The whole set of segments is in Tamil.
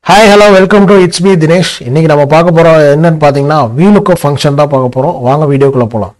Hi hello welcome to it's B Dinesh இன்னைக்கு நம்ம பார்க்க போறோம் என்னன்னு பார்த்தீங்கன்னா வீலுக்கோ ஃபங்க்ஷன் தான் பார்க்க போறோம் வாங்க வீடியோக்குள்ள போகலாம்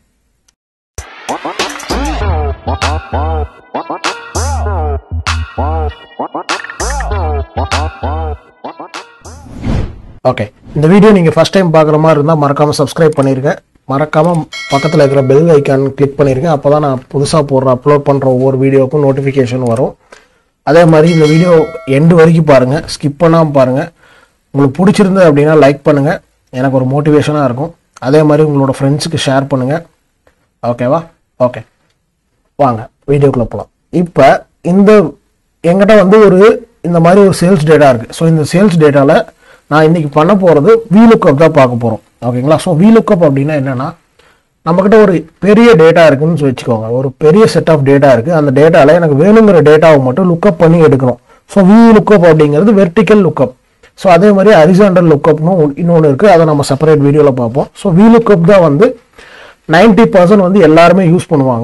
ஓகே இந்த வீடியோ நீங்கள் ஃபர்ஸ்ட் டைம் பார்க்குற மாதிரி இருந்தால் மறக்காமல் சப்ஸ்கிரைப் பண்ணிருங்க மறக்காமல் பக்கத்தில் இருக்கிற பெல் ஐக்கான் கிளிக் பண்ணிருங்க அப்போ தான் நான் புதுசாக போடுற அப்லோட் பண்ணுற ஒவ்வொரு வீடியோவுக்கும் நோட்டிஃபிகேஷன் வரும் அதே மாதிரி இந்த வீடியோ எண்டு வரைக்கும் பாருங்கள் ஸ்கிப் பண்ணாமல் பாருங்கள் உங்களுக்கு பிடிச்சிருந்தது அப்படின்னா லைக் பண்ணுங்கள் எனக்கு ஒரு மோட்டிவேஷனாக இருக்கும் அதே மாதிரி உங்களோட ஃப்ரெண்ட்ஸுக்கு ஷேர் பண்ணுங்கள் ஓகேவா ஓகே வாங்க வீடியோக்குள்ளே போகலாம் இப்போ இந்த என்கிட்ட வந்து ஒரு இந்த மாதிரி ஒரு சேல்ஸ் டேட்டா இருக்குது ஸோ இந்த சேல்ஸ் டேட்டாவில் நான் இன்னைக்கு பண்ண போகிறது வீலுக்கப் தான் பார்க்க போகிறோம் ஓகேங்களா ஸோ வீலுக்கப் அப்படின்னா என்னென்னா நம்மக்கிட்ட ஒரு பெரிய டேட்டா இருக்குன்னு வச்சுக்கோங்க ஒரு பெரிய செட் ஆஃப் டேட்டா இருக்குது அந்த டேட்டாவில் எனக்கு வேணுங்கிற டேட்டாவை மட்டும் லுக்கப் பண்ணி எடுக்கணும் ஸோ வி லுக்கப் அப்படிங்கிறது வெர்டிக்கல் லுக்கப் ஸோ அதே மாதிரி ஹரிசாண்டல் லுக்கப்னு இன்னொன்று இருக்குது அதை நம்ம செப்பரேட் வீடியோவில் பார்ப்போம் ஸோ வி லுக்கப் தான் வந்து 90% பர்சன்ட் வந்து எல்லாருமே யூஸ் பண்ணுவாங்க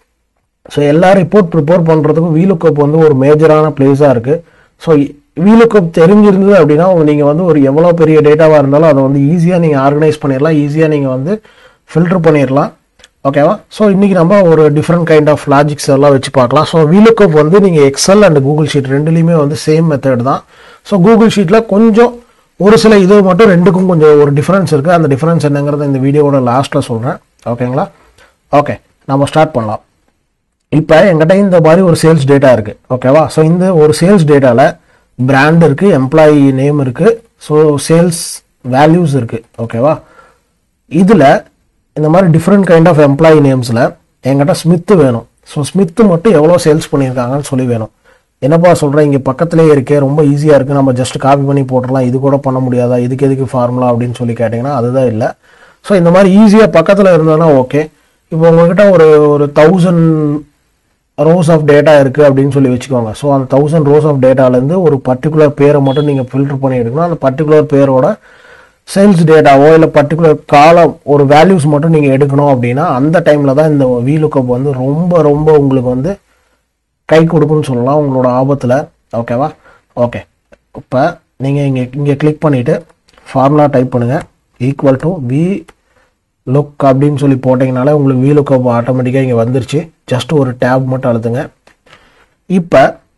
ஸோ எல்லா ரிப்போர்ட் ப்ரிப்பேர் பண்ணுறதுக்கும் வீலுக்கப் வந்து ஒரு மேஜரான பிளேஸாக இருக்குது ஸோ வீலுக்கப் தெரிஞ்சிருந்தது அப்படின்னா நீங்கள் வந்து ஒரு எவ்வளோ பெரிய டேட்டாவாக இருந்தாலும் அதை வந்து ஈஸியாக நீங்கள் ஆர்கனைஸ் பண்ணிடலாம் ஈஸியாக நீங்கள் வந்து ஃபில்டர் பண்ணிடலாம் ஓகேவா ஸோ இன்றைக்கி நம்ம ஒரு டிஃப்ரெண்ட் கைண்ட் ஆஃப் லாஜிக்ஸ் எல்லாம் வச்சு பார்க்கலாம் ஸோ வீலுக்கப் வந்து நீங்கள் எக்ஸல் அண்ட் கூகுள் ஷீட் ரெண்டுலேயுமே வந்து சேம் மெத்தட் தான் ஸோ கூகுள் ஷீட்டில் கொஞ்சம் ஒரு சில இது மட்டும் ரெண்டுக்கும் கொஞ்சம் ஒரு டிஃப்ரென்ஸ் இருக்குது அந்த டிஃப்ரென்ஸ் என்னங்கிறத இந்த வீடியோவோட லாஸ்ட்டில் சொல்கிறேன் ஓகேங்களா ஓகே நம்ம ஸ்டார்ட் பண்ணலாம் இப்போ என்கிட்ட இந்த மாதிரி ஒரு சேல்ஸ் டேட்டா இருக்குது ஓகேவா ஸோ இந்த ஒரு சேல்ஸ் டேட்டாவில் பிராண்ட் இருக்குது எம்ப்ளாயி நேம் இருக்குது ஸோ சேல்ஸ் வேல்யூஸ் இருக்குது ஓகேவா இதில் இந்த மாதிரி டிஃப்ரெண்ட் கைண்ட் ஆஃப் எம்ப்ளாயி நேம்ஸில் என்கிட்ட ஸ்மித்து வேணும் ஸோ ஸ்மித்து மட்டும் எவ்வளோ சேல்ஸ் பண்ணியிருக்காங்கன்னு சொல்லி வேணும் என்னப்பா சொல்கிறேன் இங்கே பக்கத்துலேயே இருக்கே ரொம்ப ஈஸியாக இருக்குது நம்ம ஜஸ்ட் காப்பி பண்ணி போட்டுடலாம் இது கூட பண்ண முடியாதா இதுக்கு எதுக்கு ஃபார்முலா அப்படின்னு சொல்லி கேட்டிங்கன்னா அதுதான் இல்லை ஸோ இந்த மாதிரி ஈஸியாக பக்கத்தில் இருந்ததுன்னா ஓகே இப்போ உங்ககிட்ட ஒரு ஒரு தௌசண்ட் ரோஸ் ஆஃப் டேட்டா இருக்குது அப்படின்னு சொல்லி வச்சுக்கோங்க ஸோ அந்த தௌசண்ட் ரோஸ் ஆஃப் டேட்டாலேருந்து ஒரு பர்டிகுலர் பேரை மட்டும் நீங்கள் ஃபில்டர் பண்ணி எடுக்கணும் அந்த பர்டிகுலர் பேரோட சேல்ஸ் டேட்டாவோ இல்லை பர்டிகுலர் காலம் ஒரு வேல்யூஸ் மட்டும் நீங்கள் எடுக்கணும் அப்படின்னா அந்த டைமில் தான் இந்த வீலுக்கப் வந்து ரொம்ப ரொம்ப உங்களுக்கு வந்து கை கொடுக்குன்னு சொல்லலாம் உங்களோட ஆபத்தில் ஓகேவா ஓகே இப்போ நீங்கள் இங்கே இங்கே கிளிக் பண்ணிவிட்டு ஃபார்முலா டைப் பண்ணுங்கள் ஈக்குவல் டு வி லுக் அப்படின்னு சொல்லி போட்டிங்கனாலே உங்களுக்கு வி லுக்கப் ஆட்டோமேட்டிக்காக இங்கே வந்துருச்சு ஜஸ்ட் ஒரு டேப் மட்டும் அழுத்துங்க இப்போ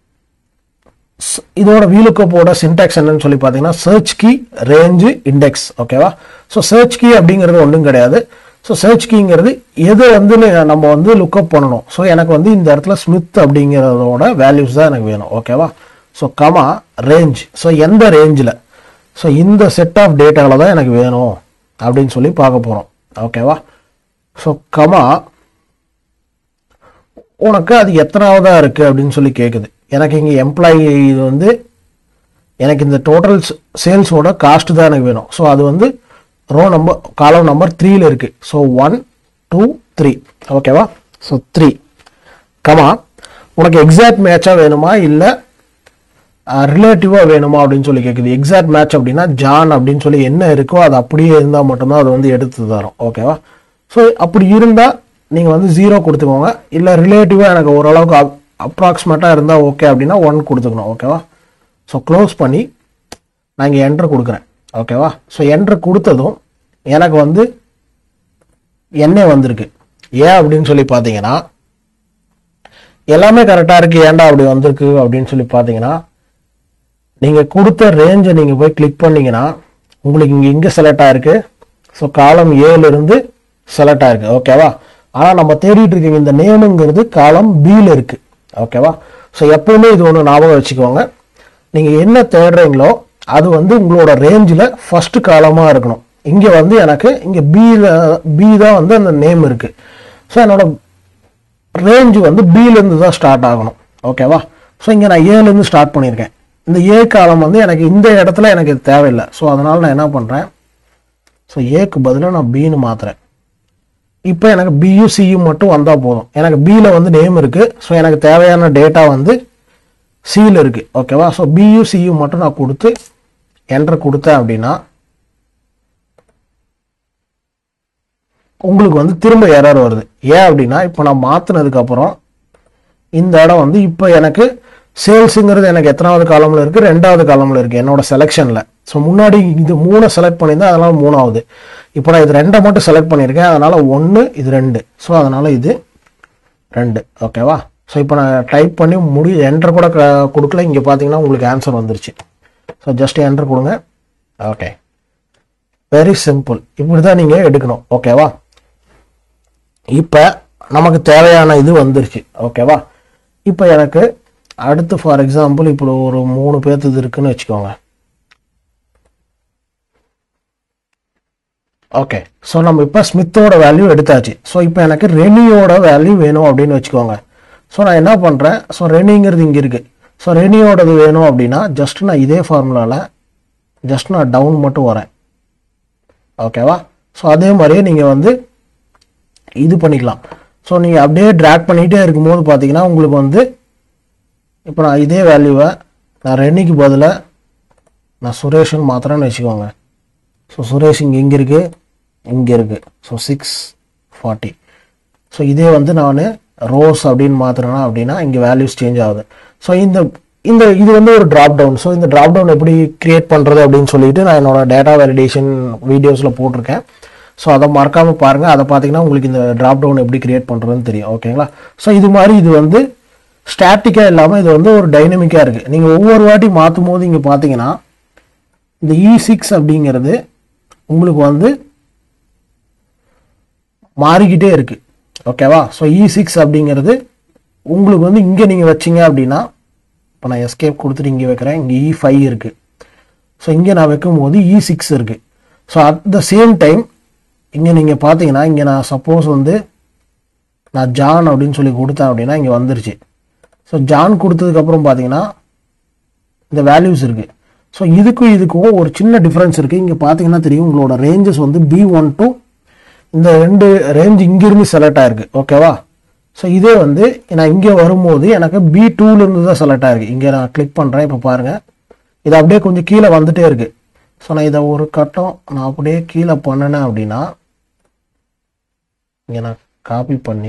ஸ்- இதோட வீலுக்கப்போட சின்டாக்ஸ் என்னன்னு சொல்லி பார்த்தீங்கன்னா சர்ச் கீ ரேஞ்சு இண்டெக்ஸ் ஓகேவா ஸோ சர்ச் கீ அப்படிங்கிறது ஒன்றும் கிடையாது ஸோ சர்ச் கீங்கிறது எது வந்து நி- நம்ம வந்து லுக்கப் பண்ணணும் ஸோ எனக்கு வந்து இந்த இடத்துல ஸ்மித் அப்படிங்கிறதோட வேல்யூஸ் தான் எனக்கு வேணும் ஓகேவா ஸோ கமா ரேஞ்ச் ஸோ எந்த ரேஞ்சில் ஸோ இந்த செட் ஆஃப் டேட்டாவில் தான் எனக்கு வேணும் அப்படின்னு சொல்லி பார்க்க போகிறோம் ஓகேவா ஸோ கமா உனக்கு அது எத்தனாவதா இருக்கு அப்படின்னு சொல்லி கேட்குது எனக்கு இங்கே எம்ப்ளாயி இது வந்து எனக்கு இந்த டோட்டல் சேல்ஸோட காஸ்ட் தான் எனக்கு வேணும் ஸோ அது வந்து ரோ நம்பர் காலம் நம்பர் த்ரீல இருக்கு ஸோ ஒன் டூ த்ரீ ஓகேவா ஸோ த்ரீ கமா உனக்கு எக்ஸாக்ட் மேட்சாக வேணுமா இல்லை ரிலேட்டிவாக வேணுமா அப்படின்னு சொல்லி கேட்குது எக்ஸாக்ட் மேட்ச் அப்படின்னா ஜான் அப்படின்னு சொல்லி என்ன இருக்கோ அது அப்படியே இருந்தால் மட்டும்தான் அது வந்து எடுத்து தரும் ஓகேவா ஸோ அப்படி இருந்தால் நீங்கள் வந்து ஜீரோ கொடுத்துக்கோங்க இல்லை ரிலேட்டிவாக எனக்கு ஓரளவுக்கு அப்ராக்சிமேட்டாக இருந்தால் ஓகே அப்படின்னா ஒன் கொடுத்துக்கணும் ஓகேவா ஸோ க்ளோஸ் பண்ணி நான் இங்கே என்ட்ரு கொடுக்குறேன் ஓகேவா ஸோ என்ட்ரு கொடுத்ததும் எனக்கு வந்து எண்ணே வந்திருக்கு ஏன் அப்படின்னு சொல்லி பார்த்தீங்கன்னா எல்லாமே கரெக்டாக இருக்கு ஏன்டா அப்படி வந்திருக்கு அப்படின்னு சொல்லி பார்த்தீங்கன்னா நீங்கள் கொடுத்த ரேஞ்சை நீங்கள் போய் கிளிக் பண்ணீங்கன்னா உங்களுக்கு இங்கே இங்கே செலக்ட் ஆயிருக்கு ஸோ காலம் ஏல இருந்து செலக்ட் ஆயிருக்கு ஓகேவா ஆனால் நம்ம தேடிட்டு இருக்க இந்த நேமுங்கிறது காலம் பியில் இருக்கு ஓகேவா ஸோ எப்பவுமே இது ஒன்று ஞாபகம் வச்சுக்கோங்க நீங்கள் என்ன தேடுறீங்களோ அது வந்து உங்களோட ரேஞ்சில் ஃபர்ஸ்ட் காலமாக இருக்கணும் இங்கே வந்து எனக்கு இங்கே பியில் பி தான் வந்து அந்த நேம் இருக்கு ஸோ என்னோட ரேஞ்சு வந்து பிலேருந்து தான் ஸ்டார்ட் ஆகணும் ஓகேவா ஸோ இங்கே நான் ஏலேருந்து ஸ்டார்ட் பண்ணியிருக்கேன் இந்த ஏ காலம் வந்து எனக்கு இந்த இடத்துல எனக்கு இது தேவையில்லை ஸோ அதனால் நான் என்ன பண்ணுறேன் ஸோ ஏக்கு பதிலாக நான் பின்னு மாற்றுறேன் இப்போ எனக்கு பியும் சியும் மட்டும் வந்தால் போதும் எனக்கு பியில் வந்து நேம் இருக்குது ஸோ எனக்கு தேவையான டேட்டா வந்து சியில் இருக்குது ஓகேவா ஸோ பியும் சியும் மட்டும் நான் கொடுத்து என்ட்ரு கொடுத்தேன் அப்படின்னா உங்களுக்கு வந்து திரும்ப எரர் வருது ஏன் அப்படின்னா இப்போ நான் மாற்றினதுக்கு அப்புறம் இந்த இடம் வந்து இப்போ எனக்கு சேல்ஸுங்கிறது எனக்கு எத்தனாவது காலமில் இருக்குது ரெண்டாவது காலமில் இருக்குது என்னோட செலெக்ஷனில் ஸோ முன்னாடி இது மூணை செலக்ட் பண்ணியிருந்தேன் அதனால மூணாவது இப்போ நான் இது ரெண்டை மட்டும் செலக்ட் பண்ணியிருக்கேன் அதனால ஒன்று இது ரெண்டு ஸோ அதனால இது ரெண்டு ஓகேவா ஸோ இப்போ நான் டைப் பண்ணி முடி என்டர் கூட க- கொடுக்கல இங்கே பார்த்தீங்கன்னா உங்களுக்கு ஆன்சர் வந்துருச்சு ஸோ ஜஸ்ட் என்டர் கொடுங்க ஓகே வெரி சிம்பிள் இப்படி தான் நீங்கள் எடுக்கணும் ஓகேவா இப்போ நமக்கு தேவையான இது வந்துருச்சு ஓகேவா இப்போ எனக்கு அடுத்து ஃபார் எக்ஸாம்பிள் இப்போ ஒரு மூணு பேர்த்து இருக்குன்னு வச்சுக்கோங்க ஓகே ஸோ நம்ம இப்போ ஸ்மித்தோட வேல்யூ எடுத்தாச்சு ஸோ இப்போ எனக்கு ரெனியோட வேல்யூ வேணும் அப்படின்னு வச்சுக்கோங்க ஸோ நான் என்ன பண்ணுறேன் ஸோ ரெனிங்கிறது இங்கே இருக்குது ஸோ ரெனியோடது வேணும் அப்படின்னா ஜஸ்ட் நான் இதே ஃபார்முலாவில் ஜஸ்ட் நான் டவுன் மட்டும் வரேன் ஓகேவா ஸோ அதே மாதிரியே நீங்கள் வந்து இது பண்ணிக்கலாம் ஸோ நீங்கள் அப்படியே ட்ராக் பண்ணிகிட்டே இருக்கும்போது பார்த்தீங்கன்னா உங்களுக்கு வந்து இப்போ நான் இதே வேல்யூவை நான் ரெனிக்கு பதிலாக நான் சுரேஷன் மாத்திரம்னு வச்சுக்கோங்க ஸோ சுரேஷ் இங்கே இங்கே இருக்குது இங்கே இருக்குது ஸோ சிக்ஸ் ஃபார்ட்டி ஸோ இதே வந்து நான் ரோஸ் அப்படின்னு மாற்றுறேன்னா அப்படின்னா இங்கே வேல்யூஸ் சேஞ்ச் ஆகுது ஸோ இந்த இந்த இது வந்து ஒரு ட்ராப் டவுன் ஸோ இந்த ட்ராப் டவுன் எப்படி கிரியேட் பண்ணுறது அப்படின்னு சொல்லிட்டு நான் என்னோட டேட்டா வேலிடேஷன் வீடியோஸில் போட்டிருக்கேன் ஸோ அதை மறக்காமல் பாருங்கள் அதை பார்த்தீங்கன்னா உங்களுக்கு இந்த ட்ராப் டவுன் எப்படி கிரியேட் பண்ணுறதுன்னு தெரியும் ஓகேங்களா ஸோ இது மாதிரி இது வந்து ஸ்டாட்டிக்காக இல்லாமல் இது வந்து ஒரு டைனமிக்காக இருக்குது நீங்கள் ஒவ்வொரு வாட்டி மாற்றும் போது இங்கே பார்த்தீங்கன்னா இந்த இ சிக்ஸ் அப்படிங்கிறது உங்களுக்கு வந்து மாறிக்கிட்டே இருக்கு ஓகேவா ஸோ இ சிக்ஸ் அப்படிங்கிறது உங்களுக்கு வந்து இங்கே நீங்கள் வச்சீங்க அப்படின்னா இப்போ நான் எஸ்கேப் கொடுத்துட்டு இங்கே வைக்கிறேன் இங்கே இ ஃபைவ் இருக்கு ஸோ இங்கே நான் வைக்கும் போது இ சிக்ஸ் இருக்கு so at the same time இங்கே நீங்கள் பார்த்தீங்கன்னா இங்கே நான் சப்போஸ் வந்து நான் ஜான் அப்படின்னு சொல்லி கொடுத்தேன் அப்படின்னா இங்கே வந்துருச்சு ஸோ ஜான் கொடுத்ததுக்கப்புறம் பார்த்தீங்கன்னா இந்த வேல்யூஸ் இருக்குது ஸோ இதுக்கும் இதுக்கும் ஒரு சின்ன டிஃப்ரென்ஸ் இருக்குது இங்கே பார்த்தீங்கன்னா தெரியும் உங்களோட ரேஞ்சஸ் வந்து பி ஒன் டு இந்த ரெண்டு ரேஞ்ச் இங்கிருந்து செலக்ட் ஆயிருக்கு ஓகேவா ஸோ இதே வந்து நான் இங்கே வரும்போது எனக்கு பி டூலேருந்து தான் செலக்ட் ஆயிருக்கு இங்கே நான் கிளிக் பண்ணுறேன் இப்போ பாருங்கள் இது அப்படியே கொஞ்சம் கீழே வந்துட்டே இருக்கு ஸோ நான் இதை ஒரு கட்டம் நான் அப்படியே கீழே பண்ணினேன் அப்படின்னா இங்கே நான் காப்பி பண்ணி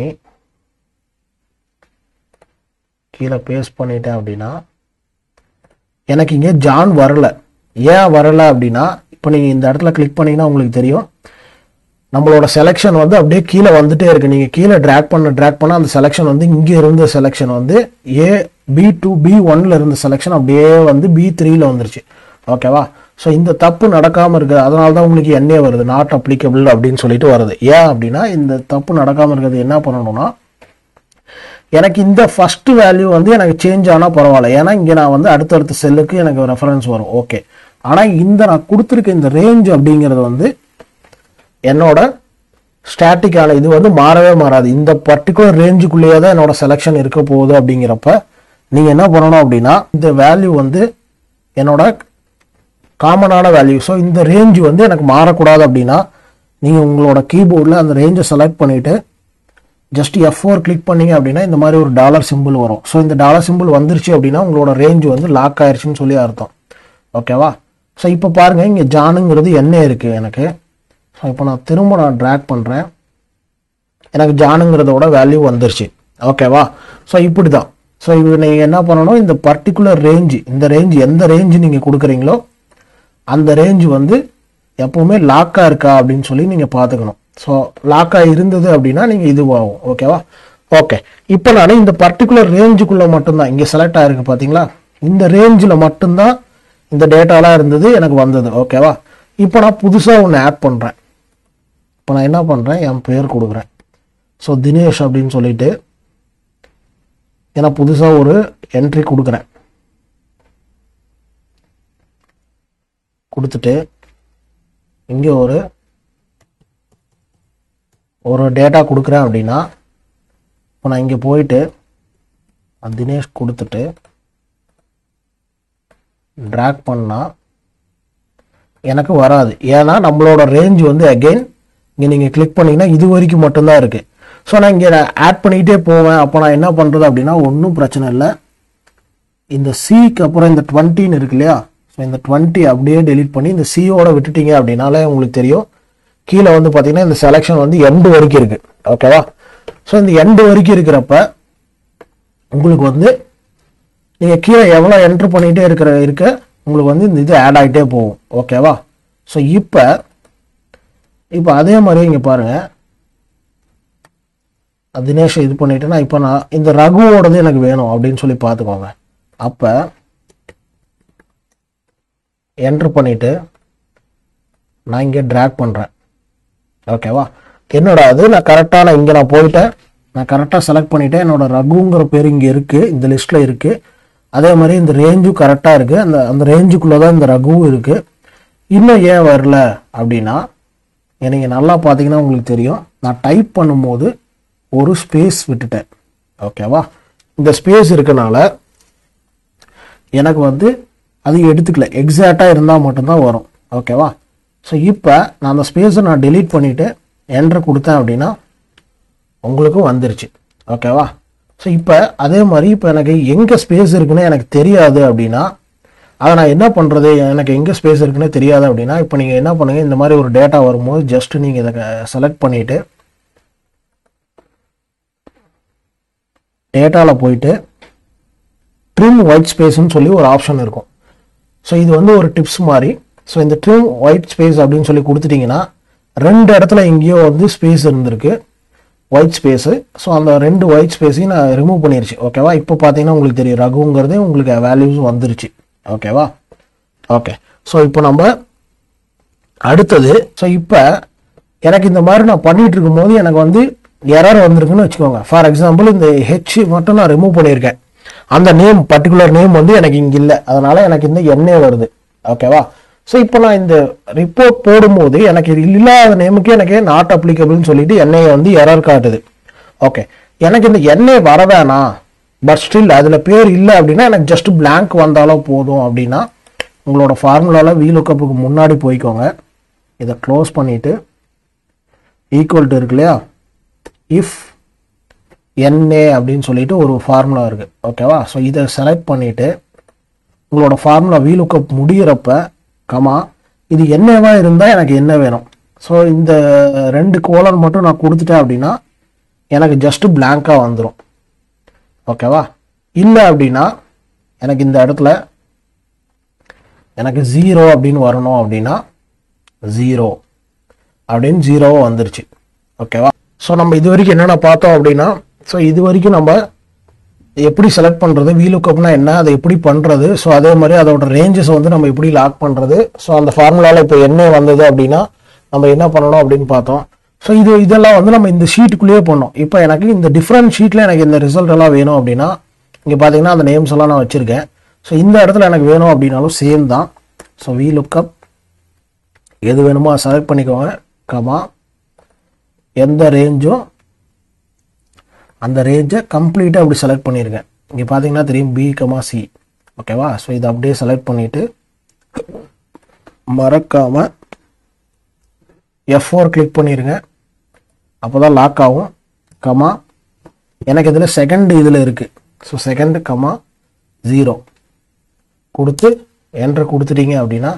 கீழே பேஸ்ட் பண்ணிட்டேன் அப்படின்னா எனக்கு இங்கே ஜான் வரல ஏன் வரல அப்படின்னா இப்போ நீங்கள் இந்த இடத்துல கிளிக் பண்ணீங்கன்னா உங்களுக்கு தெரியும் நம்மளோட செலெக்ஷன் வந்து அப்படியே கீழே வந்துட்டே இருக்கு நீங்கள் கீழே ட்ராக் பண்ண ட்ராக் பண்ண அந்த செலெக்ஷன் வந்து இங்கே இருந்த செலெக்ஷன் வந்து ஏ பி டூ பி ஒன்ல இருந்த செலெக்ஷன் அப்படியே வந்து பி த்ரீல வந்துருச்சு ஓகேவா ஸோ இந்த தப்பு நடக்காமல் இருக்குது அதனால தான் உங்களுக்கு எண்ணே வருது நாட் அப்ளிகபிள் அப்படின்னு சொல்லிட்டு வருது ஏன் அப்படின்னா இந்த தப்பு நடக்காமல் இருக்கிறது என்ன பண்ணணும்னா எனக்கு இந்த ஃபர்ஸ்ட் வேல்யூ வந்து எனக்கு சேஞ்ச் ஆனால் பரவாயில்ல ஏன்னா இங்கே நான் வந்து அடுத்தடுத்த செல்லுக்கு எனக்கு ரெஃபரன்ஸ் வரும் ஓகே ஆனால் இந்த நான் கொடுத்துருக்க இந்த ரேஞ்ச் அப்படிங்கிறது வந்து என்னோட ஸ்டாட்டிக்கான இது வந்து மாறவே மாறாது இந்த பர்டிகுலர் ரேஞ்சுக்குள்ளேயே தான் என்னோட செலெக்ஷன் இருக்க போகுது அப்படிங்கிறப்ப நீங்கள் என்ன பண்ணணும் அப்படின்னா இந்த வேல்யூ வந்து என்னோட காமனான வேல்யூ ஸோ இந்த ரேஞ்ச் வந்து எனக்கு மாறக்கூடாது அப்படின்னா நீங்கள் உங்களோட கீபோர்டில் அந்த ரேஞ்சை செலக்ட் பண்ணிவிட்டு ஜஸ்ட் எஃப் ஃபோர் கிளிக் பண்ணீங்க அப்படின்னா இந்த மாதிரி ஒரு டாலர் சிம்பிள் வரும் ஸோ இந்த டாலர் சிம்பிள் வந்துருச்சு அப்படின்னா உங்களோட ரேஞ்ச் வந்து லாக் ஆயிருச்சுன்னு சொல்லி அர்த்தம் ஓகேவா ஸோ இப்போ பாருங்கள் இங்கே ஜானுங்கிறது என்ன இருக்குது எனக்கு ஸோ இப்போ நான் திரும்ப நான் ட்ராக் பண்ணுறேன் எனக்கு ஜானுங்கிறதோட வேல்யூ வந்துருச்சு ஓகேவா ஸோ இப்படி தான் ஸோ இது நீங்கள் என்ன பண்ணணும் இந்த பர்டிகுலர் ரேஞ்சு இந்த ரேஞ்ச் எந்த ரேஞ்சு நீங்கள் கொடுக்குறீங்களோ அந்த ரேஞ்ச் வந்து எப்பவுமே லாக்காக இருக்கா அப்படின்னு சொல்லி நீங்கள் பார்த்துக்கணும் ஸோ லாக்காக இருந்தது அப்படின்னா நீங்கள் இதுவாகும் ஓகேவா ஓகே இப்போ நான் இந்த பர்டிகுலர் ரேஞ்சுக்குள்ளே மட்டும்தான் இங்கே செலக்ட் ஆயிருக்கு பார்த்தீங்களா இந்த ரேஞ்சில் மட்டும்தான் இந்த டேட்டாலாம் இருந்தது எனக்கு வந்தது ஓகேவா இப்போ நான் புதுசாக ஒன்று ஆட் பண்ணுறேன் இப்போ நான் என்ன பண்ணுறேன் என் பேர் கொடுக்குறேன் ஸோ தினேஷ் அப்படின்னு சொல்லிட்டு ஏன்னா புதுசாக ஒரு என்ட்ரி கொடுக்குறேன் கொடுத்துட்டு இங்கே ஒரு ஒரு டேட்டா கொடுக்குறேன் அப்படின்னா இப்போ நான் இங்கே போயிட்டு நான் தினேஷ் கொடுத்துட்டு ட்ராக் பண்ணால் எனக்கு வராது ஏன்னா நம்மளோட ரேஞ்ச் வந்து அகைன் இங்கே நீங்கள் கிளிக் பண்ணீங்கன்னா இது வரைக்கும் மட்டும்தான் இருக்குது ஸோ நான் இங்கே ஆட் பண்ணிக்கிட்டே போவேன் அப்போ நான் என்ன பண்ணுறது அப்படின்னா ஒன்றும் பிரச்சனை இல்லை இந்த சிக்கு அப்புறம் இந்த டுவெண்ட்டின்னு இருக்கு இல்லையா ஸோ இந்த டுவெண்ட்டி அப்படியே டெலீட் பண்ணி இந்த சியோட விட்டுட்டீங்க அப்படின்னாலே உங்களுக்கு தெரியும் கீழே வந்து பார்த்தீங்கன்னா இந்த செலெக்ஷன் வந்து எண்டு வரைக்கும் இருக்குது ஓகேவா ஸோ இந்த எண்டு வரைக்கும் இருக்கிறப்ப உங்களுக்கு வந்து நீங்கள் கீழே எவ்வளோ என்ட்ரு பண்ணிகிட்டே இருக்கிற இருக்க உங்களுக்கு வந்து இந்த இது ஆட் ஆகிட்டே போகும் ஓகேவா ஸோ இப்போ இப்போ அதே மாதிரி இங்கே பாருங்கள் தினேஷ் இது பண்ணிட்டேன்னா இப்போ நான் இந்த ரகுவோடது எனக்கு வேணும் அப்படின்னு சொல்லி பார்த்துக்கோங்க அப்போ என்ட்ரு பண்ணிவிட்டு நான் இங்கே ட்ராக் பண்ணுறேன் ஓகேவா என்னோட அது நான் கரெக்டாக நான் இங்கே நான் போயிட்டேன் நான் கரெக்டாக செலக்ட் பண்ணிட்டேன் என்னோட ரகுங்கிற பேர் இங்கே இருக்குது இந்த லிஸ்ட்டில் இருக்குது அதே மாதிரி இந்த ரேஞ்சும் கரெக்டாக இருக்குது அந்த அந்த ரேஞ்சுக்குள்ளே தான் இந்த ரகுவும் இருக்குது இன்னும் ஏன் வரல அப்படின்னா நீங்கள் நல்லா பார்த்தீங்கன்னா உங்களுக்கு தெரியும் நான் டைப் பண்ணும்போது ஒரு ஸ்பேஸ் விட்டுட்டேன் ஓகேவா இந்த ஸ்பேஸ் இருக்கனால எனக்கு வந்து அது எடுத்துக்கல எக்ஸாக்டாக இருந்தால் மட்டும்தான் வரும் ஓகேவா ஸோ இப்போ நான் அந்த ஸ்பேஸை நான் delete பண்ணிவிட்டு என்ட்ரு கொடுத்தேன் அப்படின்னா உங்களுக்கும் வந்துருச்சு ஓகேவா ஸோ இப்போ அதே மாதிரி இப்போ எனக்கு எங்கே ஸ்பேஸ் இருக்குன்னு எனக்கு தெரியாது அப்படின்னா அதை நான் என்ன பண்ணுறது எனக்கு எங்கே ஸ்பேஸ் இருக்குன்னு தெரியாது அப்படின்னா இப்போ நீங்கள் என்ன பண்ணுங்க இந்த மாதிரி ஒரு டேட்டா வரும்போது ஜஸ்ட் நீங்கள் இதை செலக்ட் பண்ணிவிட்டு டேட்டாவில் போயிட்டு ட்ரிம் ஒயிட் ஸ்பேஸ்னு சொல்லி ஒரு ஆப்ஷன் இருக்கும் ஸோ இது வந்து ஒரு டிப்ஸ் மாதிரி ஸோ இந்த ட்ரிம் ஒயிட் ஸ்பேஸ் அப்படின்னு சொல்லி கொடுத்துட்டிங்கன்னா ரெண்டு இடத்துல எங்கேயோ வந்து ஸ்பேஸ் இருந்திருக்கு ஒயிட் ஸ்பேஸு ஸோ அந்த ரெண்டு ஒயிட் ஸ்பேஸையும் நான் ரிமூவ் பண்ணிருச்சு ஓகேவா இப்போ பார்த்தீங்கன்னா உங்களுக்கு தெரியும் ரகுங்கிறதே உங்களுக்கு வேல்யூஸ் வந்துருச்சு ஓகேவா ஓகே ஸோ இப்போ நம்ம அடுத்தது ஸோ இப்போ எனக்கு இந்த மாதிரி நான் பண்ணிட்டு இருக்கும்போது எனக்கு வந்து எரர் வந்திருக்குன்னு வச்சுக்கோங்க ஃபார் எக்ஸாம்பிள் இந்த ஹெச் மட்டும் நான் ரிமூவ் பண்ணியிருக்கேன் அந்த நேம் பர்டிகுலர் நேம் வந்து எனக்கு இங்கே இல்லை அதனால எனக்கு இந்த எண்ணே வருது ஓகேவா ஸோ இப்போ நான் இந்த ரிப்போர்ட் போடும்போது எனக்கு இது இல்லாத நேமுக்கு எனக்கு நாட் அப்ளிகபிள்னு சொல்லிட்டு எண்ணெயை வந்து எரர் காட்டுது ஓகே எனக்கு இந்த எண்ணெய் வர வேணாம் பட் ஸ்டில் அதில் பேர் இல்லை அப்படின்னா எனக்கு ஜஸ்ட் blank வந்தாலும் போதும் அப்படின்னா உங்களோட ஃபார்முலாவில் வீலுக்கப்புக்கு முன்னாடி போய்க்கோங்க இதை க்ளோஸ் பண்ணிவிட்டு ஈக்குவல் டு இருக்கு இல்லையா இஃப் என்ஏ அப்படின்னு சொல்லிட்டு ஒரு ஃபார்முலா இருக்குது ஓகேவா ஸோ இதை செலக்ட் பண்ணிவிட்டு உங்களோட ஃபார்முலா வீலுக்கப் முடியிறப்ப கமா இது என்னவா இருந்தால் எனக்கு என்ன வேணும் ஸோ இந்த ரெண்டு கோலன் மட்டும் நான் கொடுத்துட்டேன் அப்படின்னா எனக்கு ஜஸ்ட்டு பிளாங்காக வந்துடும் ஓகேவா இல்லை அப்படின்னா எனக்கு இந்த இடத்துல எனக்கு ஜீரோ அப்படின்னு வரணும் அப்படின்னா ஜீரோ அப்படின்னு ஜீரோவா வந்துருச்சு ஓகேவா ஸோ நம்ம இது வரைக்கும் என்னென்ன பார்த்தோம் அப்படின்னா ஸோ இது வரைக்கும் நம்ம எப்படி செலக்ட் பண்ணுறது வீலுக்கப்னா என்ன அதை எப்படி பண்ணுறது ஸோ அதே மாதிரி அதோட ரேஞ்சஸ் வந்து நம்ம எப்படி லாக் பண்ணுறது ஸோ அந்த ஃபார்முலாவில் இப்போ என்ன வந்தது அப்படின்னா நம்ம என்ன பண்ணணும் அப்படின்னு பார்த்தோம் ஸோ இது இதெல்லாம் வந்து நம்ம இந்த ஷீட்டுக்குள்ளேயே பண்ணோம் இப்போ எனக்கு இந்த டிஃப்ரெண்ட் ஷீட்டில் எனக்கு இந்த ரிசல்ட் எல்லாம் வேணும் அப்படின்னா இங்கே பார்த்தீங்கன்னா அந்த நேம்ஸ் எல்லாம் நான் வச்சுருக்கேன் ஸோ இந்த இடத்துல எனக்கு வேணும் அப்படின்னாலும் சேம் தான் ஸோ வி லுக்கப் எது வேணுமோ செலக்ட் பண்ணிக்கோங்க கமா எந்த ரேஞ்சும் அந்த ரேஞ்சை கம்ப்ளீட்டாக அப்படி செலக்ட் பண்ணியிருக்கேன் இங்கே பார்த்தீங்கன்னா தெரியும் பி கமா சி ஓகேவா ஸோ இதை அப்படியே செலக்ட் பண்ணிவிட்டு மறக்காமல் எஃப் ஃபோர் கிளிக் பண்ணிடுங்க அப்போ தான் லாக் ஆகும் கமா எனக்கு இதில் செகண்ட் இதில் இருக்குது ஸோ செகண்ட் கமா ஜீரோ கொடுத்து என்ட்ரு கொடுத்துட்டீங்க அப்படின்னா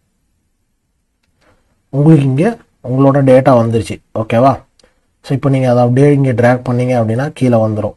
உங்களுக்கு இங்கே உங்களோட டேட்டா வந்துருச்சு ஓகேவா ஸோ இப்போ நீங்கள் அதை அப்படியே இங்கே ட்ராக் பண்ணீங்க அப்படின்னா கீழே வந்துடும்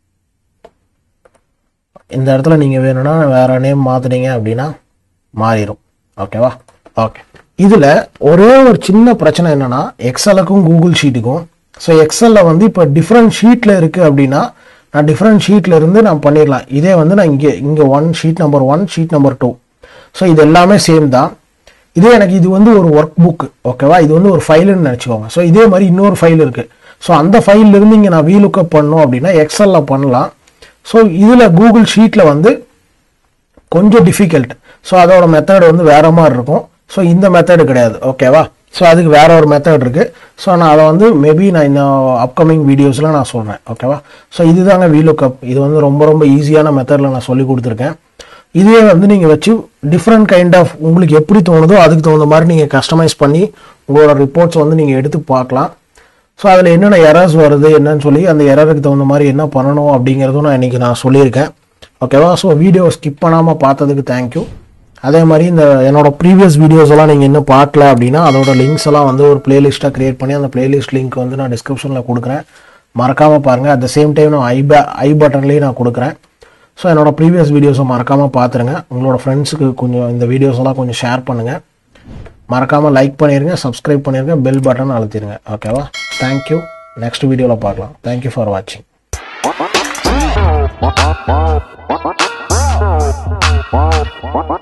இந்த இடத்துல நீங்கள் வேணும்னா வேறு நேம் மாற்றுனீங்க அப்படின்னா மாறிடும் ஓகேவா ஓகே இதில் ஒரே ஒரு சின்ன பிரச்சனை என்னன்னா எக்ஸலுக்கும் கூகுள் ஷீட்டுக்கும் ஸோ எக்ஸலில் வந்து இப்போ டிஃப்ரெண்ட் ஷீட்டில் இருக்குது அப்படின்னா நான் டிஃப்ரெண்ட் ஷீட்டில் இருந்து நான் பண்ணிடலாம் இதே வந்து நான் இங்கே இங்கே one sheet number one sheet number two so இது எல்லாமே சேம் தான் இதே எனக்கு இது வந்து ஒரு ஒர்க் புக் ஓகேவா இது வந்து ஒரு ஃபைலுன்னு நினச்சிக்கோங்க ஸோ இதே மாதிரி இன்னொரு ஃபைல் இருக்குது ஸோ அந்த ஃபைல்ல இருந்து இங்கே நான் வீலுக்கப் பண்ணோம் அப்படின்னா எக்ஸலில் பண்ணலாம் ஸோ இதில் கூகுள் ஷீட்டில் வந்து கொஞ்சம் டிஃபிகல்ட் ஸோ அதோட மெத்தட் வந்து வேற மாதிரி இருக்கும் ஸோ இந்த மெத்தடு கிடையாது ஓகேவா ஸோ அதுக்கு வேற ஒரு மெத்தட் இருக்கு ஸோ நான் அதை வந்து மேபி நான் இந்த அப்கமிங் வீடியோஸில் நான் சொல்கிறேன் ஓகேவா ஸோ இதுதாங்க வீலுக்கப் இது வந்து ரொம்ப ரொம்ப ஈஸியான மெத்தடில் நான் சொல்லி கொடுத்துருக்கேன் இதே வந்து நீங்கள் வச்சு டிஃப்ரெண்ட் கைண்ட் ஆஃப் உங்களுக்கு எப்படி தோணுதோ அதுக்கு தகுந்த மாதிரி நீங்கள் கஸ்டமைஸ் பண்ணி உங்களோட ரிப்போர்ட்ஸ் வந்து நீங்கள் எடுத்து பார்க்கலாம் ஸோ அதில் என்னென்ன எரர்ஸ் வருது என்னன்னு சொல்லி அந்த எரருக்கு தகுந்த மாதிரி என்ன பண்ணணும் அப்படிங்கிறதும் நான் இன்றைக்கி நான் சொல்லியிருக்கேன் ஓகேவா ஸோ வீடியோ ஸ்கிப் பண்ணாமல் பார்த்ததுக்கு தேங்க்யூ அதே மாதிரி இந்த என்னோட ப்ரீவியஸ் வீடியோஸ் எல்லாம் நீங்கள் இன்னும் பார்க்கல அப்படின்னா அதோட லிங்க்ஸ் எல்லாம் வந்து ஒரு பிளேலிஸ்ட்டாக க்ரியேட் பண்ணி அந்த பிளேலிஸ்ட் லிங்க் வந்து நான் டிஸ்கிரிப்ஷனில் கொடுக்குறேன் மறக்காமல் பாருங்கள் அட் த சேம் டைம் நான் ஐ ப ஐ பட்டன்லேயும் நான் கொடுக்குறேன் ஸோ என்னோட ப்ரீவியஸ் வீடியோஸை மறக்காமல் பார்த்துருங்க உங்களோட ஃப்ரெண்ட்ஸுக்கு கொஞ்சம் இந்த வீடியோஸ் எல்லாம் கொஞ்சம் ஷேர் பண்ணுங்கள் மறக்காமல் லைக் பண்ணிடுங்க சப்ஸ்கிரைப் பண்ணிடுங்க பெல் பட்டன் அழுத்திடுங்க ஓகேவா தேங்க்யூ நெக்ஸ்ட் வீடியோவில் பார்க்கலாம் தேங்க்யூ ஃபார் வாட்சிங் What?